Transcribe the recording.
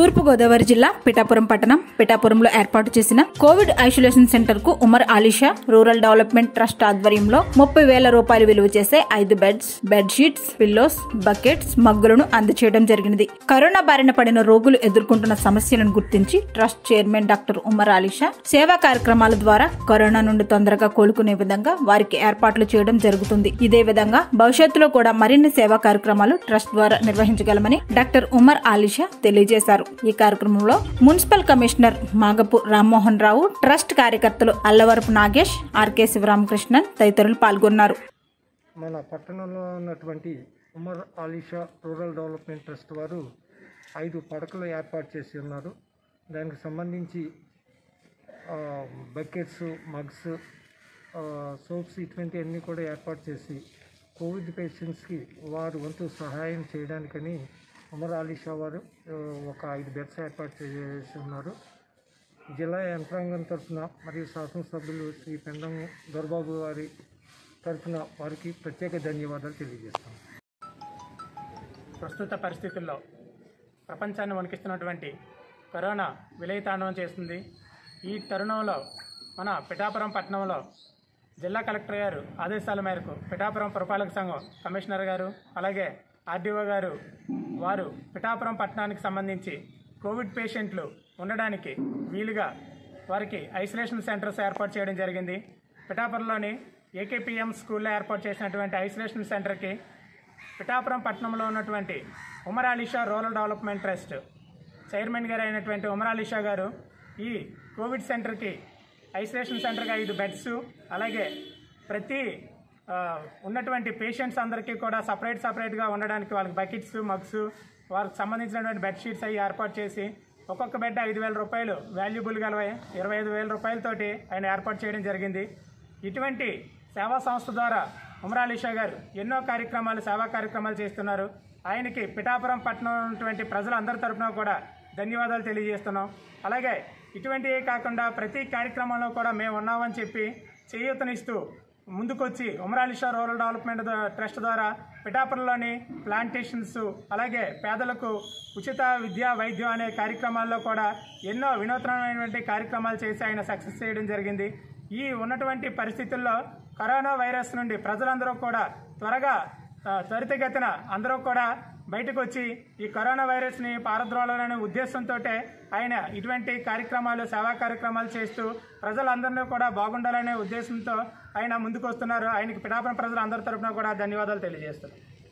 తూర్పుగోదావరి జిల్లా పిఠాపురం పట్టణం పిఠాపురంలో ఏర్పాటు చేసిన కోవిడ్ ఐసోలేషన్ సెంటర్ కు Umar Alisha rural development trust ఆధ్వర్యంలో ముప్పై వేల రూపాయలు విలువ చేసే ఐదు beds bed sheets pillows buckets మగ్గులను అందచేయడం జరిగినది కరోనా బారిన పడిన రోగులు ఎదుర్కొంటున్న సమస్యలను గుర్తించి trust chairman doctor Umar Alisha సేవా కార్యక్రమాల ద్వారా కరోనా నుండి తొందరగా కోలుకునే విధంగా వారికి ఏర్పాట్లు చేయడం జరుగుతుంది ఇదే విధంగా భవిష్యత్తులో కూడా మరిన్ని సేవా కార్యక్రమాలు ట్రస్ట్ ద్వారా నిర్వహించగలమని డాక్టర్ ఉమర్ ఆలిషా తెలియజేశారు ఈ కార్యక్రమంలో municipal commissioner Magapu Rammohan Rao trust కార్యకర్తలు అల్లవరపు నాగేష్ ఆర్కే శివరామకృష్ణన్ తదితరులు పాల్గొన్నారు మన పట్టణంలో ఉన్నటువంటి Umar Alisha rural development trust వారు ఐదు పడకలు ఏర్పాటు చేసి ఉన్నారు దానికి సంబంధించి ఆ, బకెట్స్ మగ్స్ ఆ, సోప్స్ ఇటువంటివన్నీ కూడా ఏర్పాటు చేసి కోవిడ్ పేషెంట్స్కి వారు వంతు సహాయం చేయడానికని ఉమర్ ఆలిషా వారు ఆ, ఒక ఐదు బెడ్స్ ఏర్పాటు చేసి ఉన్నారు జిల్లా యంత్రాంగం తరఫున మరియు శాసనసభ్యులు శ్రీ పెండం దొరబాబు గారి తరఫున వారికి ప్రత్యేక ధన్యవాదాలు తెలియజేస్తాం ప్రస్తుత పరిస్థితుల్లో ప్రపంచాన్ని వణికిస్తున్నటువంటి కరోనా విలయతాండవం చేస్తుంది ఈ తరుణంలో మన పిఠాపురం పట్టణంలో జిల్లా కలెక్టర్ గారు ఆదేశాల మేరకు పిఠాపురం పురపాలక సంఘం కమిషనర్ గారు అలాగే ఆర్డీఓ గారు వారు పిఠాపురం పట్టణానికి సంబంధించి కోవిడ్ పేషెంట్లు ఉండడానికి వీలుగా వారికి ఐసోలేషన్ సెంటర్స్ ఏర్పాటు చేయడం జరిగింది పిఠాపురంలోని ఏకేపీఎం స్కూల్లో ఏర్పాటు చేసినటువంటి ఐసోలేషన్ సెంటర్కి పిఠాపురం పట్టణంలో ఉన్నటువంటి Umar Alisha rural development trust chairman గారు అయినటువంటి ఉమర్ అలీషా గారు ఈ కోవిడ్ సెంటర్కి ఐసోలేషన్ సెంటర్కి ఐదు బెడ్స్ అలాగే ప్రతి ఆ, ఉన్నటువంటి పేషెంట్స్ అందరికీ కూడా సపరేట్ సపరేట్గా ఉండడానికి వాళ్ళకి బకెట్స్ మగ్స్ వారికి సంబంధించినటువంటి బెడ్షీట్స్ అవి ఏర్పాటు చేసి ఒక్కొక్క బెడ్ ఐదు వేల రూపాయలు వాల్యుబుల్ గలవై ఇరవై ఐదు వేల రూపాయలతోటి ఆయన ఏర్పాటు చేయడం జరిగింది ఇటువంటి సేవా సంస్థ ద్వారా ఉమర్ అలీషా గారు ఎన్నో కార్యక్రమాలు సేవా కార్యక్రమాలు చేస్తున్నారు ఆయనకి పిఠాపురం పట్టణం ఉన్నటువంటి ప్రజలందరి తరపున కూడా ధన్యవాదాలు తెలియజేస్తున్నాం అలాగే ఇటువంటివే కాకుండా ప్రతి కార్యక్రమంలో కూడా మేము ఉన్నామని చెప్పి చేయూతనిస్తూ ముందుకొచ్చి ఉమరాలిషా రూరల్ డెవలప్మెంట్ ద- ట్రస్ట్ ద్వారా పిఠాపురంలోని ప్లాంటేషన్స్ అలాగే పేదలకు ఉచిత విద్యా వైద్యం అనే కార్యక్రమాల్లో కూడా ఎన్నో వినూత్నమైనటువంటి కార్యక్రమాలు చేసి ఆయన సక్సెస్ చేయడం జరిగింది ఈ ఉన్నటువంటి పరిస్థితుల్లో కరోనా వైరస్ నుండి ప్రజలందరూ కూడా త్వరగా ఆ, త్వరితగతిన అందరూ కూడా బయటకు వచ్చి ఈ కరోనా వైరస్ని పారద్రోలాలనే ఉద్దేశంతో ఆయన ఇటువంటి కార్యక్రమాలు సేవా కార్యక్రమాలు చేస్తూ ప్రజలందరినీ కూడా బాగుండాలనే ఉద్దేశంతో ఆయన ముందుకు వస్తున్నారు ఆయనకి పిఠాపురం ప్రజలందరి తరపున కూడా ధన్యవాదాలు తెలియజేస్తున్నారు